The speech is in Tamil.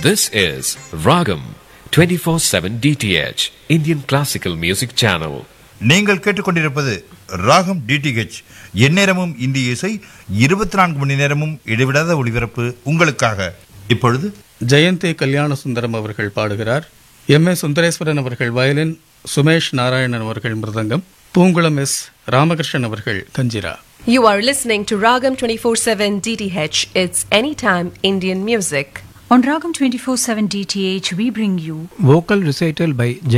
This is Ragam 24/7 DTH Indian Classical Music Channel. நீங்கள் கேட்டுக்கொண்டிருப்பது ராகம் டிடிஹெச் எந்நேரமும் இந்திய இசை இருபத்தி நான்கு மணி நேரமும் இடைவிடாத ஒளிபரப்பு உங்களுக்காக இப்பொழுது ஜெயந்தி கல்யாண சுந்தரம் அவர்கள் பாடுகிறார் எம் ஏ சுந்தரேஸ்வரன் அவர்கள் வயலின் சுமேஷ் நாராயணன் அவர்கள் மிருதங்கம் பூங்குளம் எஸ் ராமகிருஷ்ணன் அவர்கள் kanjira You are listening to Ragam 24/7 DTH. It's anytime Indian music. On Ragam 24/7 DTH, we bring you Vocal recital by J.